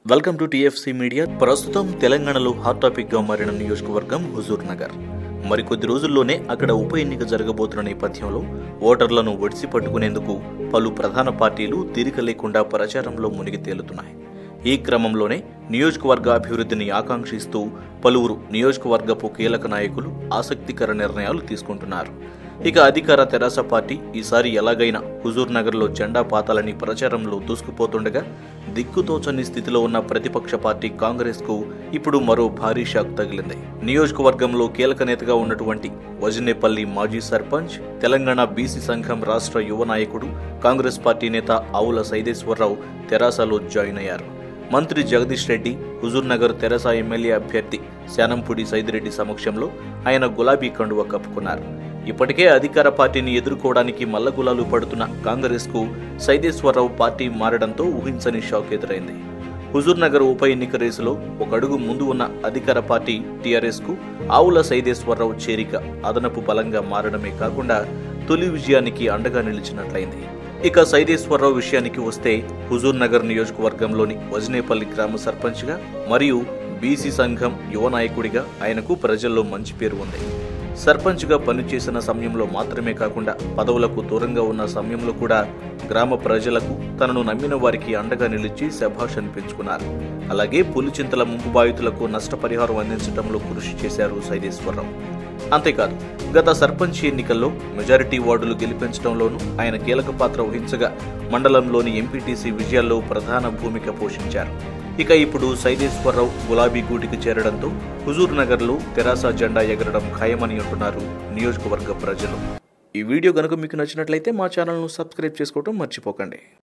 welcome to TFC media ప్రస్తుతం తెలంగాణలో hot topic గా మారిన నియోజకవర్గం హుజూర్ నగర్ మరికొద్ది రోజుల్లోనే అక్కడ ఉప ఎన్నిక జరగబోతున్న నేపథ్యంలో ఓటర్లను ఒడిసి పట్టుకునేందుకు పలు ప్రధాన పార్టీలు తీరిక లేకుండా ప్రచారంలో మునిగి తేలుతున్నాయి ఈ క్రమంలోనే నియోజకవర్గ అభివృద్ధిని ఆకాంక్షిస్తూ పలువురు నియోజకవర్గపు కీలక నాయకులు ఆసక్తికర నిర్ణయాలు తీసుకుంటున్నారు ఇక అధికార తెరాస పార్టీ ఈసారి ఎలాగైనా హుజూర్ నగర్లో జెండా పాతాలని ప్రచారంలో దూసుకుపోతుండగా దిక్కుతోచని స్థితిలో ఉన్న ప్రతిపక్ష పార్టీ కాంగ్రెస్ కు ఇప్పుడు మరో భారీ షాక్ తగిలింది నియోజకవర్గంలో కీలక నేతగా ఉన్నటువంటి వజనేపల్లి మాజీ సర్పంచ్ తెలంగాణ బీసీ సంఘం రాష్ట్ర యువ నాయకుడు కాంగ్రెస్ పార్టీ నేత ఆవుల సైదేశ్వరరావు తెరాసలో జాయిన్ అయ్యారు మంత్రి జగదీష్ రెడ్డి హుజూర్ నగర్ తెరసా ఎమ్మెల్యే అభ్యర్థి శానంపూడి సైదిరెడ్డి సమక్షంలో ఆయన గులాబీ కండువ కప్పుకున్నారు ఇప్పటికే అధికార పార్టీని ఎదుర్కోవడానికి మల్లగులాలు పడుతున్న కాంగ్రెస్ కు సైదేశ్వరరావు పార్టీ మారడంతో ఊహించని షాక్ ఎదురైంది హుజూర్ నగర్ ఉప ఎన్నిక రేసులో ఒక అడుగు ముందు ఉన్న అధికార పార్టీ టీఆర్ఎస్ కు ఆవుల సైదేశ్వరరావు చేరిక అదనపు బలంగా మారడమే కాకుండా తొలి విజయానికి అండగా నిలిచినట్లయింది ఇక సైదేశ్వరరావు విషయానికి వస్తే హుజూర్ నగర్ నియోజకవర్గంలోని వజనేపల్లి గ్రామ సర్పంచ్గా మరియు బీసీ సంఘం యువ నాయకుడిగా ఆయనకు ప్రజల్లో మంచి పేరు ఉంది సర్పంచ్గా పనిచేసిన సమయంలో మాత్రమే కాకుండా పదవులకు దూరంగా ఉన్న సమయంలో కూడా గ్రామ ప్రజలకు తనను నమ్మిన వారికి అండగా నిలిచి శభాష్ అనిపించుకున్నారు అలాగే పులిచింతల ముంపు బాధితులకు నష్టపరిహారం అందించడంలో కృషి చేశారు సైదేశ్వరరావు అంతేకాదు గత సర్పంచ్ ఎన్నికల్లో మెజారిటీ వార్డులు గెలిపించడంలోనూ ఆయన కీలక పాత్ర వహించగా మండలంలోని ఎంపీటీసీ విజయాల్లో ప్రధాన భూమిక పోషించారు ఇక ఇప్పుడు సైదేశ్వరరావు గులాబీ గూటికి చేరడంతో హుజూర్ నగర్లో తెరాస జెండా ఎగరడం ఖాయమని అంటున్నారు నియోజకవర్గ ప్రజలు ఈ వీడియో గనుక మీకు నచ్చినట్లయితే మా ఛానల్ను సబ్స్క్రైబ్ చేసుకోవడం మర్చిపోకండి